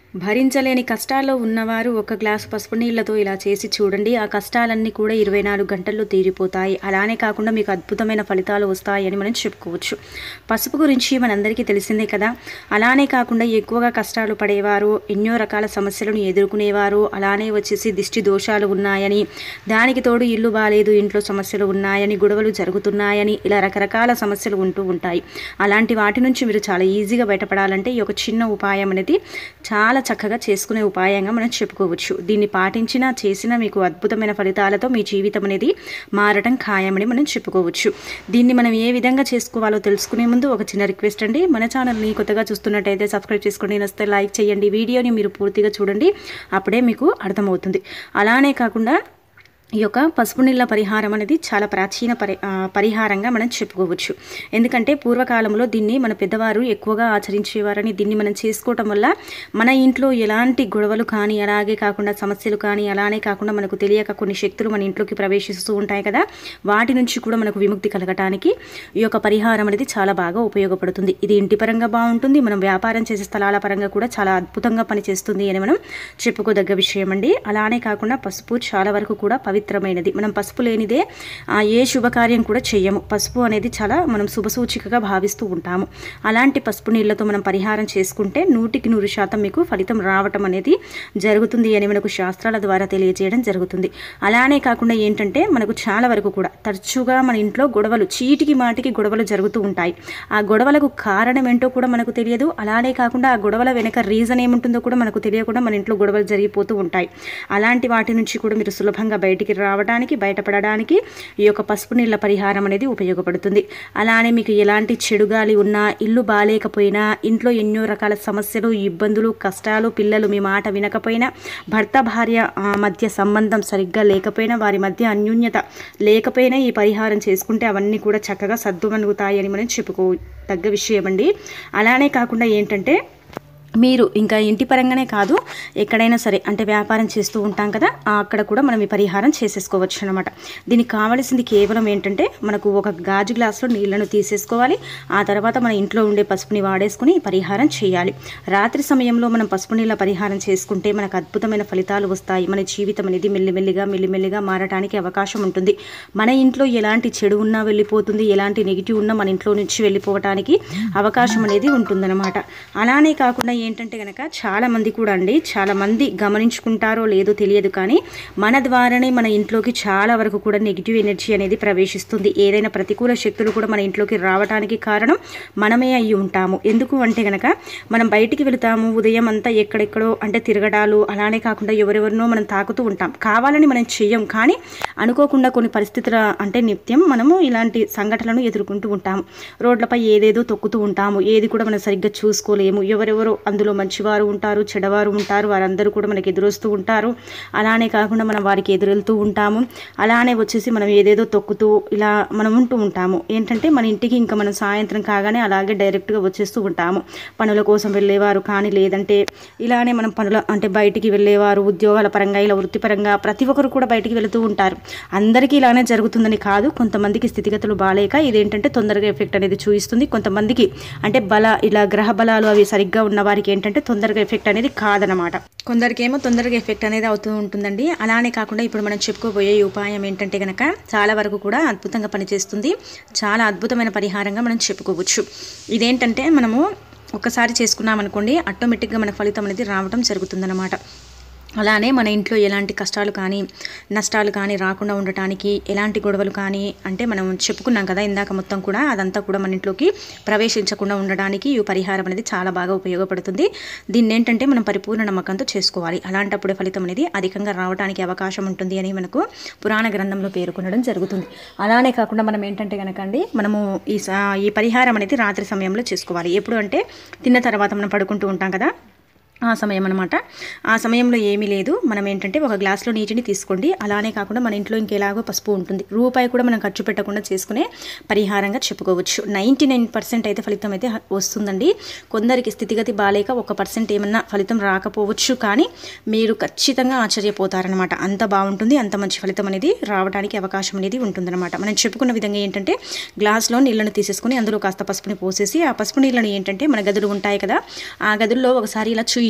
భరించలేని కష్టాల్లో ఉన్నవారు ఒక గ్లాసు పసుపు నీళ్లతో ఇలా చేసి చూడండి ఆ కష్టాలన్నీ కూడా ఇరవై నాలుగు గంటల్లో తీరిపోతాయి అలానే కాకుండా మీకు అద్భుతమైన ఫలితాలు వస్తాయని మనం చెప్పుకోవచ్చు పసుపు గురించి మనందరికీ తెలిసిందే కదా అలానే కాకుండా ఎక్కువగా కష్టాలు పడేవారు ఎన్నో రకాల సమస్యలను ఎదుర్కొనేవారు అలానే వచ్చేసి దిష్టి దోషాలు ఉన్నాయని దానికి తోడు ఇల్లు బాలేదు ఇంట్లో సమస్యలు ఉన్నాయని గొడవలు జరుగుతున్నాయని ఇలా రకరకాల సమస్యలు ఉంటూ ఉంటాయి అలాంటి వాటి నుంచి మీరు చాలా ఈజీగా బయటపడాలంటే ఈ ఒక చిన్న ఉపాయం అనేది చాలా చక్కగా చేసుకునే ఉపాయంగా మనం చెప్పుకోవచ్చు దీన్ని పాటించినా చేసినా మీకు అద్భుతమైన ఫలితాలతో మీ జీవితం అనేది మారటం ఖాయమని మనం చెప్పుకోవచ్చు దీన్ని మనం ఏ విధంగా చేసుకోవాలో తెలుసుకునే ముందు ఒక చిన్న రిక్వెస్ట్ అండి మన ఛానల్ని కొత్తగా చూస్తున్నట్టయితే సబ్స్క్రైబ్ చేసుకోండి నచ్చితే లైక్ చేయండి వీడియోని మీరు పూర్తిగా చూడండి అప్పుడే మీకు అర్థమవుతుంది అలానే కాకుండా ఈ యొక్క పసుపు నీళ్ళ పరిహారం అనేది చాలా ప్రాచీన పరి ఆ, పరిహారంగా మనం చెప్పుకోవచ్చు ఎందుకంటే పూర్వకాలంలో దీన్ని మన పెద్దవారు ఎక్కువగా ఆచరించేవారని దీన్ని మనం చేసుకోవటం వల్ల మన ఇంట్లో ఎలాంటి గొడవలు కానీ అలాగే కాకుండా సమస్యలు కానీ అలానే కాకుండా మనకు తెలియక కొన్ని శక్తులు మన ఇంట్లోకి ప్రవేశిస్తూ ఉంటాయి కదా వాటి నుంచి కూడా మనకు విముక్తి కలగటానికి ఈ యొక్క పరిహారం అనేది చాలా బాగా ఉపయోగపడుతుంది ఇది ఇంటి పరంగా బాగుంటుంది మనం వ్యాపారం చేసే స్థలాల పరంగా కూడా చాలా అద్భుతంగా పనిచేస్తుంది అని మనం చెప్పుకోదగ్గ విషయం అండి అలానే కాకుండా పసుపు చాలా వరకు కూడా పవిత్రమైనది మనం పసుపు లేనిదే ఆ, ఏ శుభకార్యం కూడా చెయ్యము పసుపు అనేది చాలా మనం శుభసూచికగా భావిస్తూ ఉంటాము అలాంటి పసుపు నీళ్ళతో మనం పరిహారం చేసుకుంటే నూటికి నూరు శాతం మీకు ఫలితం రావటం అనేది జరుగుతుంది అని మనకు శాస్త్రాల ద్వారా తెలియజేయడం జరుగుతుంది అలానే కాకుండా ఏంటంటే మనకు చాలా వరకు కూడా తరచుగా మన ఇంట్లో గొడవలు చీటికి మాటికి గొడవలు జరుగుతూ ఉంటాయి ఆ గొడవలకు కారణం ఏంటో కూడా మనకు తెలియదు అలానే కాకుండా ఆ గొడవల వెనక రీజన్ ఏముంటుందో కూడా మనకు తెలియకుండా మన ఇంట్లో గొడవలు జరిగిపోతూ ఉంటాయి అలాంటి వాటి నుంచి కూడా మీరు సులభంగా బయటికి రావడానికి బయటపడడానికి ఈ యొక్క పసుపు నీళ్ళ పరిహారం అనేది ఉపయోగపడుతుంది అలానే మీకు ఎలాంటి చెడు గాలి ఉన్నా ఇల్లు బాగాలేకపోయినా ఇంట్లో ఎన్నో రకాల సమస్యలు ఇబ్బందులు కష్టాలు పిల్లలు మీ మాట వినకపోయినా భర్త భార్య ఆ, మధ్య సంబంధం సరిగ్గా లేకపోయినా వారి మధ్య అన్యోన్యత లేకపోయినా ఈ పరిహారం చేసుకుంటే అవన్నీ కూడా చక్కగా సర్దుమణుగుతాయని మనం చెప్పుకో తగ్గ విషయం అండి అలానే కాకుండా ఏంటంటే మీరు ఇంకా ఇంటి పరంగానే కాదు ఎక్కడైనా సరే అంటే వ్యాపారం చేస్తూ ఉంటాం కదా ఆ అక్కడ కూడా మనం ఈ పరిహారం చేసేసుకోవచ్చు అనమాట దీనికి కావాల్సింది కేవలం ఏంటంటే మనకు ఒక గాజు గ్లాసులో నీళ్లను తీసేసుకోవాలి ఆ తర్వాత మన ఇంట్లో ఉండే పసుపుని వాడేసుకుని ఈ పరిహారం చేయాలి రాత్రి సమయంలో మనం పసుపు నీళ్ళ పరిహారం చేసుకుంటే మనకు అద్భుతమైన ఫలితాలు వస్తాయి మన జీవితం అనేది మెల్లిమెల్లిగా మెల్లిమెల్లిగా మారడానికి అవకాశం ఉంటుంది మన ఇంట్లో ఎలాంటి చెడు ఉన్నా వెళ్ళిపోతుంది ఎలాంటి నెగిటివ్ ఉన్నా మన ఇంట్లో నుంచి వెళ్ళిపోవటానికి అవకాశం అనేది ఉంటుందన్నమాట అలానే కాకుండా ఏంటంటే కనుక చాలా మంది కూడా అండి చాలా మంది గమనించుకుంటారో లేదో తెలియదు కానీ మన ద్వారానే మన ఇంట్లోకి చాలా వరకు కూడా నెగిటివ్ ఎనర్జీ అనేది ప్రవేశిస్తుంది ఏదైనా ప్రతికూల శక్తులు కూడా మన ఇంట్లోకి రావడానికి కారణం మనమే అయ్యి ఉంటాము ఎందుకు అంటే కనుక మనం బయటికి వెళుతాము ఉదయం అంతా ఎక్కడెక్కడో అంటే తిరగడాలు అలానే కాకుండా ఎవరెవరినో మనం తాకుతూ ఉంటాం కావాలని మనం చెయ్యం కానీ అనుకోకుండా కొన్ని పరిస్థితుల అంటే నిత్యం మనము ఇలాంటి సంఘటనలను ఎదుర్కొంటూ ఉంటాము రోడ్లపై ఏదేదో తొక్కుతూ ఉంటాము ఏది కూడా మనం సరిగ్గా చూసుకోలేము ఎవరెవరో అందులో మంచివారు ఉంటారు చెడవారు ఉంటారు వారందరూ కూడా మనకి ఎదురొస్తూ ఉంటారు అలానే కాకుండా మనం వారికి ఎదురెళ్తూ ఉంటాము అలానే వచ్చేసి మనం ఏదేదో తొక్కుతూ ఇలా మనం ఉంటూ ఉంటాము ఏంటంటే మన ఇంటికి ఇంకా మనం సాయంత్రం కాగానే అలాగే డైరెక్ట్గా వచ్చేస్తూ ఉంటాము పనుల కోసం వెళ్ళేవారు కానీ లేదంటే ఇలానే మనం పనుల అంటే బయటికి వెళ్ళేవారు ఉద్యోగాల పరంగా ఇలా వృత్తిపరంగా ప్రతి ఒక్కరు కూడా బయటికి వెళుతూ ఉంటారు అందరికీ ఇలానే జరుగుతుందని కాదు కొంతమందికి స్థితిగతులు బాలేక ఇదేంటంటే తొందరగా ఎఫెక్ట్ అనేది చూపిస్తుంది కొంతమందికి అంటే బల ఇలా గ్రహ బలాలు అవి సరిగ్గా ఉన్న వారికి ఏంటంటే తొందరగా ఎఫెక్ట్ అనేది కాదనమాట కొందరికి ఏమో తొందరగా ఎఫెక్ట్ అనేది అవుతూ ఉంటుందండి అలానే కాకుండా ఇప్పుడు మనం చెప్పుకోబోయే ఈ ఉపాయం ఏంటంటే కనుక చాలా వరకు కూడా అద్భుతంగా పనిచేస్తుంది చాలా అద్భుతమైన పరిహారంగా మనం చెప్పుకోవచ్చు ఇదేంటంటే మనము ఒక్కసారి చేసుకున్నాం అనుకోండి ఆటోమేటిక్గా మన ఫలితం అనేది రావడం జరుగుతుందన్నమాట అలానే మన ఇంట్లో ఎలాంటి కష్టాలు కానీ నష్టాలు కానీ రాకుండా ఉండటానికి ఎలాంటి గొడవలు కానీ అంటే మనం చెప్పుకున్నాం కదా ఇందాక మొత్తం కూడా అదంతా కూడా మన ఇంట్లోకి ప్రవేశించకుండా ఉండడానికి ఈ పరిహారం అనేది చాలా బాగా ఉపయోగపడుతుంది దీన్ని ఏంటంటే మనం పరిపూర్ణ నమ్మకంతో చేసుకోవాలి అలాంటప్పుడే ఫలితం అనేది అధికంగా రావడానికి అవకాశం ఉంటుంది అని మనకు పురాణ గ్రంథంలో పేర్కొనడం జరుగుతుంది అలానే కాకుండా మనం ఏంటంటే కనుక అండి మనము ఈ స- ఈ పరిహారం అనేది రాత్రి సమయంలో చేసుకోవాలి ఎప్పుడు అంటే తిన్న తర్వాత మనం పడుకుంటూ ఉంటాం కదా ఆ సమయం అనమాట ఆ సమయంలో ఏమీ లేదు మనం ఏంటంటే ఒక గ్లాస్లో నీటిని తీసుకోండి అలానే కాకుండా మన ఇంట్లో ఇంకెలాగో పసుపు ఉంటుంది రూపాయి కూడా మనం ఖర్చు పెట్టకుండా చేసుకునే పరిహారంగా చెప్పుకోవచ్చు నైంటీ నైన్ పర్సెంట్ అయితే ఫలితం అయితే హ- వస్తుందండి కొందరికి స్థితిగతి బాలేక ఒక పర్సెంట్ ఏమన్నా ఫలితం రాకపోవచ్చు కానీ మీరు ఖచ్చితంగా ఆశ్చర్యపోతారనమాట అంత బాగుంటుంది అంత మంచి ఫలితం అనేది రావడానికి అవకాశం అనేది ఉంటుందన్నమాట మనం చెప్పుకున్న విధంగా ఏంటంటే గ్లాస్లో నీళ్ళను తీసేసుకొని అందులో కాస్త పసుపుని పోసేసి ఆ పసుపు నీళ్ళని ఏంటంటే మన గదులు ఉంటాయి కదా ఆ గదుల్లో ఒకసారి ఇలా చూయించు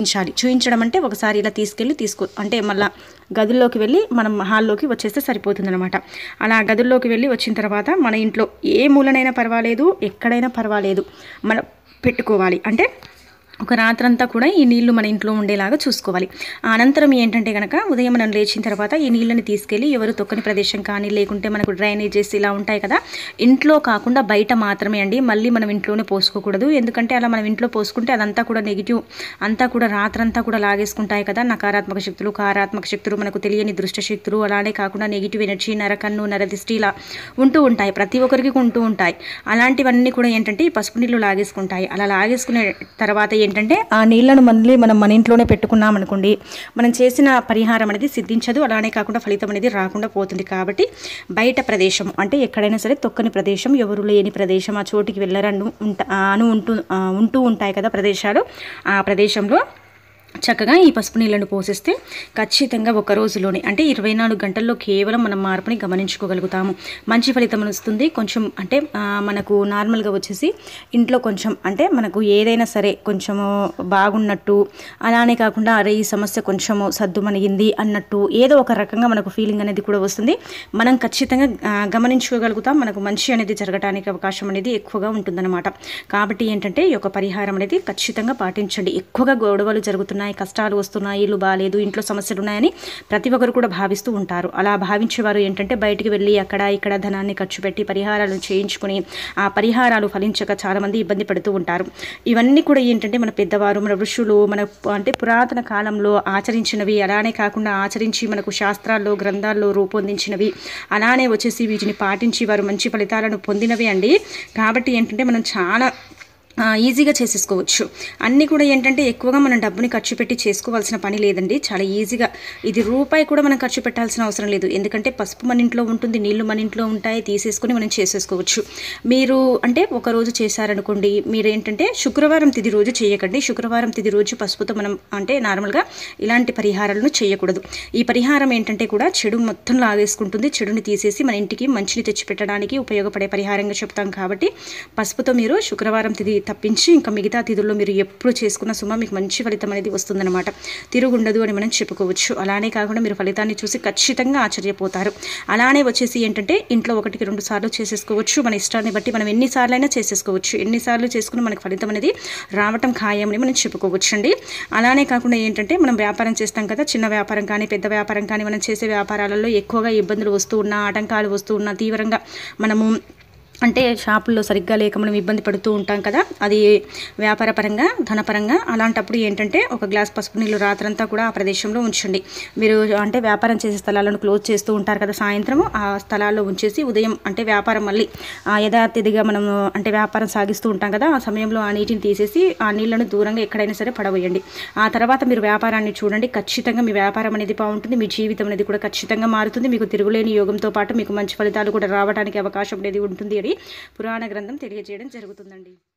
చూయించాలి చూయించడం అంటే ఒకసారి ఇలా తీసుకెళ్ళి తీసుకో అంటే మళ్ళీ గదుల్లోకి వెళ్ళి మనం హాల్లోకి వచ్చేస్తే సరిపోతుంది అనమాట అలా గదుల్లోకి వెళ్ళి వచ్చిన తర్వాత మన ఇంట్లో ఏ మూలనైనా పర్వాలేదు ఎక్కడైనా పర్వాలేదు మనం పెట్టుకోవాలి అంటే ఒక రాత్రంతా కూడా ఈ నీళ్లు మన ఇంట్లో ఉండేలాగా చూసుకోవాలి ఆ అనంతరం ఏంటంటే కనుక ఉదయం మనం లేచిన తర్వాత ఈ నీళ్ళని తీసుకెళ్ళి ఎవరు తొక్కని ప్రదేశం కానీ లేకుంటే మనకు డ్రైనేజెస్ ఇలా ఉంటాయి కదా ఇంట్లో కాకుండా బయట మాత్రమే అండి మళ్ళీ మనం ఇంట్లోనే పోసుకోకూడదు ఎందుకంటే అలా మనం ఇంట్లో పోసుకుంటే అదంతా కూడా నెగిటివ్ అంతా కూడా రాత్రంతా కూడా లాగేసుకుంటాయి కదా నకారాత్మక శక్తులు కారాత్మక శక్తులు మనకు తెలియని దృష్ట శక్తులు అలానే కాకుండా నెగిటివ్ ఎనర్జీ నరకన్ను నరదిష్టి ఇలా ఉంటూ ఉంటాయి ప్రతి ఒక్కరికి ఉంటూ ఉంటాయి అలాంటివన్నీ కూడా ఏంటంటే ఈ పసుపు నీళ్ళు లాగేసుకుంటాయి అలా లాగేసుకునే తర్వాత ఏంటంటే ఆ నీళ్లను మళ్ళీ మనం మన ఇంట్లోనే పెట్టుకున్నాం అనుకోండి మనం చేసిన పరిహారం అనేది సిద్ధించదు అలానే కాకుండా ఫలితం అనేది రాకుండా పోతుంది కాబట్టి బయట ప్రదేశం అంటే ఎక్కడైనా సరే తొక్కని ప్రదేశం ఎవరు లేని ప్రదేశం ఆ చోటికి వెళ్ళరను ఉంటా అను ఉంటూ ఆ, ఉంటూ ఉంటాయి కదా ప్రదేశాలు ఆ ప్రదేశంలో చక్కగా ఈ పసుపు నీళ్ళను పోసేస్తే ఖచ్చితంగా ఒక రోజులోనే అంటే ఇరవై నాలుగు గంటల్లో కేవలం మనం మార్పుని గమనించుకోగలుగుతాము మంచి ఫలితం వస్తుంది కొంచెం అంటే ఆ, మనకు నార్మల్గా వచ్చేసి ఇంట్లో కొంచెం అంటే మనకు ఏదైనా సరే కొంచెము బాగున్నట్టు అలానే కాకుండా అరే ఈ సమస్య కొంచెము సద్దుమణిగింది అన్నట్టు ఏదో ఒక రకంగా మనకు ఫీలింగ్ అనేది కూడా వస్తుంది మనం ఖచ్చితంగా ఆ, గమనించుకోగలుగుతాం మనకు మంచి అనేది జరగడానికి అవకాశం అనేది ఎక్కువగా ఉంటుందన్నమాట కాబట్టి ఏంటంటే ఈ యొక్క పరిహారం అనేది ఖచ్చితంగా పాటించండి ఎక్కువగా గొడవలు జరుగుతున్నాయి కష్టాలు వస్తున్నాయి ఇల్లు బాగాలేదు ఇంట్లో సమస్యలు ఉన్నాయని ప్రతి ఒక్కరు కూడా భావిస్తూ ఉంటారు అలా భావించేవారు ఏంటంటే బయటికి వెళ్ళి అక్కడ ఇక్కడ ధనాన్ని ఖర్చు పెట్టి పరిహారాలు చేయించుకుని ఆ పరిహారాలు ఫలించక చాలామంది ఇబ్బంది పడుతూ ఉంటారు ఇవన్నీ కూడా ఏంటంటే మన పెద్దవారు మన ఋషులు మన అంటే పురాతన కాలంలో ఆచరించినవి అలానే కాకుండా ఆచరించి మనకు శాస్త్రాల్లో గ్రంథాల్లో రూపొందించినవి అలానే వచ్చేసి వీటిని పాటించి వారు మంచి ఫలితాలను పొందినవి అండి కాబట్టి ఏంటంటే మనం చాలా ఆ, ఈజీగా చేసేసుకోవచ్చు అన్నీ కూడా ఏంటంటే ఎక్కువగా మనం డబ్బుని ఖర్చు పెట్టి చేసుకోవాల్సిన పని లేదండి చాలా ఈజీగా ఇది రూపాయి కూడా మనం ఖర్చు పెట్టాల్సిన అవసరం లేదు ఎందుకంటే పసుపు మన ఇంట్లో ఉంటుంది నీళ్లు మన ఇంట్లో ఉంటాయి తీసేసుకొని మనం చేసేసుకోవచ్చు మీరు అంటే ఒక రోజు చేశారనుకోండి మీరు ఏంటంటే శుక్రవారం తిది రోజు చేయకండి శుక్రవారం తిది రోజు పసుపుతో మనం అంటే నార్మల్గా ఇలాంటి పరిహారాలను చేయకూడదు ఈ పరిహారం ఏంటంటే కూడా చెడు మొత్తం లాగేసుకుంటుంది చెడుని తీసేసి మన ఇంటికి మంచిని తెచ్చిపెట్టడానికి ఉపయోగపడే పరిహారంగా చెప్తాం కాబట్టి పసుపుతో మీరు శుక్రవారం తిది తప్పించి ఇంకా మిగతా తిథుల్లో మీరు ఎప్పుడు చేసుకున్న సుమ మీకు మంచి ఫలితం అనేది వస్తుందన్నమాట తిరుగుండదు అని మనం చెప్పుకోవచ్చు అలానే కాకుండా మీరు ఫలితాన్ని చూసి ఖచ్చితంగా ఆశ్చర్యపోతారు అలానే వచ్చేసి ఏంటంటే ఇంట్లో ఒకటికి రెండు సార్లు చేసేసుకోవచ్చు మన ఇష్టాన్ని బట్టి మనం ఎన్నిసార్లు అయినా చేసేసుకోవచ్చు ఎన్నిసార్లు చేసుకుని మనకు ఫలితం అనేది రావటం ఖాయమని మనం చెప్పుకోవచ్చు అండి అలానే కాకుండా ఏంటంటే మనం వ్యాపారం చేస్తాం కదా చిన్న వ్యాపారం కానీ పెద్ద వ్యాపారం కానీ మనం చేసే వ్యాపారాలలో ఎక్కువగా ఇబ్బందులు వస్తూ ఉన్నా ఆటంకాలు వస్తూ ఉన్నా తీవ్రంగా మనము అంటే షాపుల్లో సరిగ్గా లేక మనం ఇబ్బంది పడుతూ ఉంటాం కదా అది వ్యాపారపరంగా ధనపరంగా అలాంటప్పుడు ఏంటంటే ఒక గ్లాస్ పసుపు నీళ్ళు రాత్రంతా కూడా ఆ ప్రదేశంలో ఉంచండి మీరు అంటే వ్యాపారం చేసే స్థలాలను క్లోజ్ చేస్తూ ఉంటారు కదా సాయంత్రం ఆ స్థలాల్లో ఉంచేసి ఉదయం అంటే వ్యాపారం మళ్ళీ ఆ యథాతిథిగా మనం అంటే వ్యాపారం సాగిస్తూ ఉంటాం కదా ఆ సమయంలో ఆ నీటిని తీసేసి ఆ నీళ్లను దూరంగా ఎక్కడైనా సరే పడవేయండి ఆ తర్వాత మీరు వ్యాపారాన్ని చూడండి ఖచ్చితంగా మీ వ్యాపారం అనేది బాగుంటుంది మీ జీవితం అనేది కూడా ఖచ్చితంగా మారుతుంది మీకు తిరుగులేని యోగంతో పాటు మీకు మంచి ఫలితాలు కూడా రావడానికి అవకాశం అనేది ఉంటుంది అని పురాణ గ్రంథం తెలియజేయడం జరుగుతుందండి